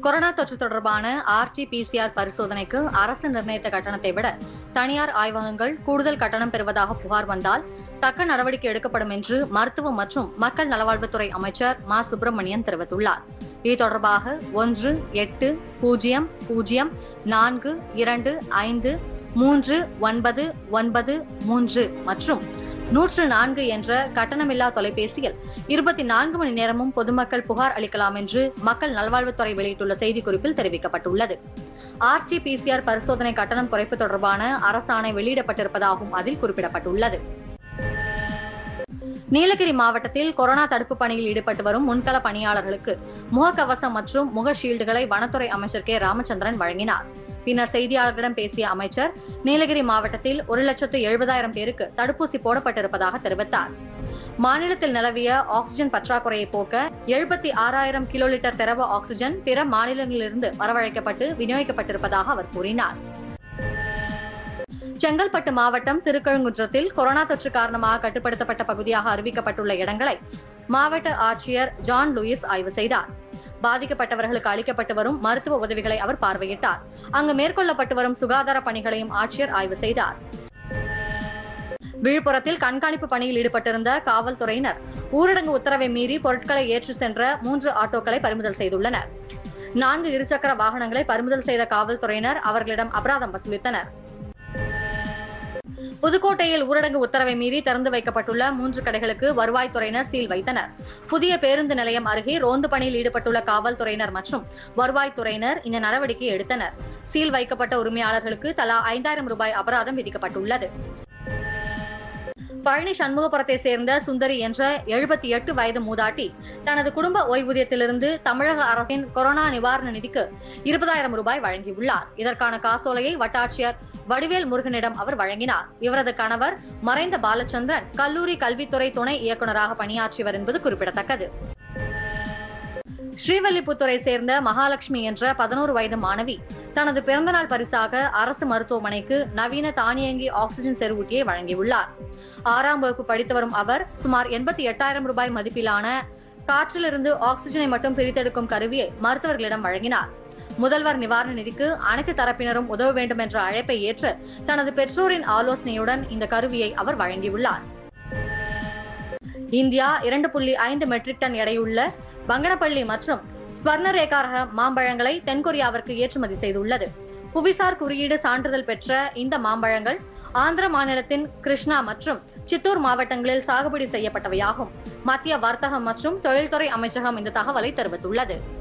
corona தொற்று தொடர்பான RT PCR பரிசோதனைக்கு அரசு நிர்ணயித்த கட்டணத்தை விட தனியார் ஆய்வகங்கள் கூடுதல் கட்டணம் பெறுவதாக புகார் வந்தால் தக்க நடவடிக்கை எடுக்கப்படும் என்று மருத்துவ மற்றும் மக்கள் நலவாழ்வுத்துறை அமைச்சர் மா சுப்பிரமணியன் தெரிவித்துள்ளார் இது தொடர்பாக ஒன்று எட்டு பூஜ்ஜியம் பூஜ்ஜியம் நான்கு இரண்டு ஐந்து மூன்று ஒன்பது ஒன்பது மூன்று மற்றும் நூற்று நான்கு என்ற கட்டணமில்லா தொலைபேசியில் இருபத்தி நான்கு மணி நேரமும் பொதுமக்கள் புகார் அளிக்கலாம் என்று மக்கள் நல்வாழ்வுத்துறை வெளியிட்டுள்ள செய்திக்குறிப்பில் தெரிவிக்கப்பட்டுள்ளது ஆர்டி பிசிஆர் பரிசோதனை கட்டணம் குறைப்பு தொடர்பான அரசாணை வெளியிடப்பட்டிருப்பதாகவும் அதில் குறிப்பிடப்பட்டுள்ளது நீலகிரி மாவட்டத்தில் கொரோனா தடுப்பு பணியில் ஈடுபட்டு வரும் முன்கள பணியாளர்களுக்கு முகக்கவசம் மற்றும் முக ஷீல்டுகளை வனத்துறை அமைச்சர் கே ராமச்சந்திரன் வழங்கினார் பின்னர் செய்தியாளர்களிடம் பேசிய அமைச்சர் நீலகிரி மாவட்டத்தில் ஒரு லட்சத்து எழுபதாயிரம் பேருக்கு தடுப்பூசி போடப்பட்டிருப்பதாக தெரிவித்தார் மாநிலத்தில் நிலவிய ஆக்ஸிஜன் பற்றாக்குறையை போக்க எழுபத்தி ஆறாயிரம் கிலோ லிட்டர் திரவ ஆக்ஸிஜன் பிற மாநிலங்களிலிருந்து வரவழைக்கப்பட்டு விநியோகிக்கப்பட்டிருப்பதாக அவர் கூறினார் செங்கல்பட்டு மாவட்டம் திருக்கழுங்குன்றத்தில் கொரோனா தொற்று காரணமாக கட்டுப்படுத்தப்பட்ட பகுதியாக அறிவிக்கப்பட்டுள்ள இடங்களை மாவட்ட ஆட்சியர் ஜான் லூயிஸ் ஆய்வு செய்தார் பாதிக்கப்பட்டவர்களுக்கு அளிக்கப்பட்டு வரும் மருத்துவ உதவிகளை அவர் பார்வையிட்டார் அங்கு மேற்கொள்ளப்பட்டு வரும் சுகாதார பணிகளையும் ஆட்சியர் ஆய்வு செய்தார் விழுப்புரத்தில் கண்காணிப்பு பணியில் ஈடுபட்டிருந்த காவல்துறையினர் ஊரடங்கு உத்தரவை மீறி பொருட்களை ஏற்றி சென்ற மூன்று ஆட்டோக்களை பறிமுதல் செய்துள்ளனர் நான்கு இருசக்கர வாகனங்களை பறிமுதல் செய்த காவல்துறையினர் அவர்களிடம் அபராதம் வசூலித்தனர் புதுக்கோட்டையில் ஊரடங்கு உத்தரவை மீறி திறந்து வைக்கப்பட்டுள்ள மூன்று கடைகளுக்கு வருவாய்த்துறையினர் சீல் வைத்தனர் புதிய பேருந்து நிலையம் அருகே ரோந்து பணியில் ஈடுபட்டுள்ள காவல்துறையினர் மற்றும் வருவாய்த்துறையினர் இந்த நடவடிக்கையை எடுத்தனர் சீல் வைக்கப்பட்ட உரிமையாளர்களுக்கு தலா ஐந்தாயிரம் ரூபாய் அபராதம் விதிக்கப்பட்டுள்ளது பழனி சண்முகபுரத்தை சேர்ந்த சுந்தரி என்ற எழுபத்தி எட்டு வயது மூதாட்டி தனது குடும்ப ஓய்வூதியத்திலிருந்து தமிழக அரசின் கொரோனா நிவாரண நிதிக்கு இருபதாயிரம் ரூபாய் வழங்கியுள்ளார் இதற்கான காசோலையை வட்டாட்சியர் வடிவேல் முருகனிடம் அவர் வழங்கினார் இவரது கணவர் மறைந்த பாலச்சந்திரன் கல்லூரி கல்வித்துறை துணை இயக்குநராக பணியாற்றியவர் என்பது குறிப்பிடத்தக்கது ஸ்ரீவல்லிபுத்தூரை சேர்ந்த மகாலட்சுமி என்ற பதினோரு வயது மாணவி தனது பிறந்தநாள் பரிசாக அரசு மருத்துவமனைக்கு நவீன தானியங்கி ஆக்ஸிஜன் செறிவூட்டியை வழங்கியுள்ளார் ஆறாம் வகுப்பு படித்து வரும் அவர் சுமார் எண்பத்தி எட்டாயிரம் ரூபாய் மதிப்பிலான காற்றிலிருந்து ஆக்ஸிஜனை மட்டும் பிரித்தெடுக்கும் கருவியை மருத்துவர்களிடம் வழங்கினார் முதல்வர் நிவாரண நிதிக்கு அனைத்து தரப்பினரும் உதவ வேண்டும் என்ற அழைப்பை ஏற்று தனது பெற்றோரின் ஆலோசனையுடன் இந்த கருவியை அவர் வழங்கியுள்ளார் இந்தியா இரண்டு புள்ளி ஐந்து மெட்ரிக் டன் எடையுள்ள பங்கனப்பள்ளி மற்றும் ஸ்வர்ணரேகா ரக மாம்பழங்களை தென்கொரியாவிற்கு ஏற்றுமதி செய்துள்ளது புவிசார் குறியீடு சான்றிதழ் பெற்ற இந்த மாம்பழங்கள் ஆந்திர மாநிலத்தின் கிருஷ்ணா மற்றும் சித்தூர் மாவட்டங்களில் சாகுபடி செய்யப்பட்டவையாகும் மத்திய வர்த்தகம் மற்றும் தொழில்துறை அமைச்சகம் இந்த தகவலை தெரிவித்துள்ளது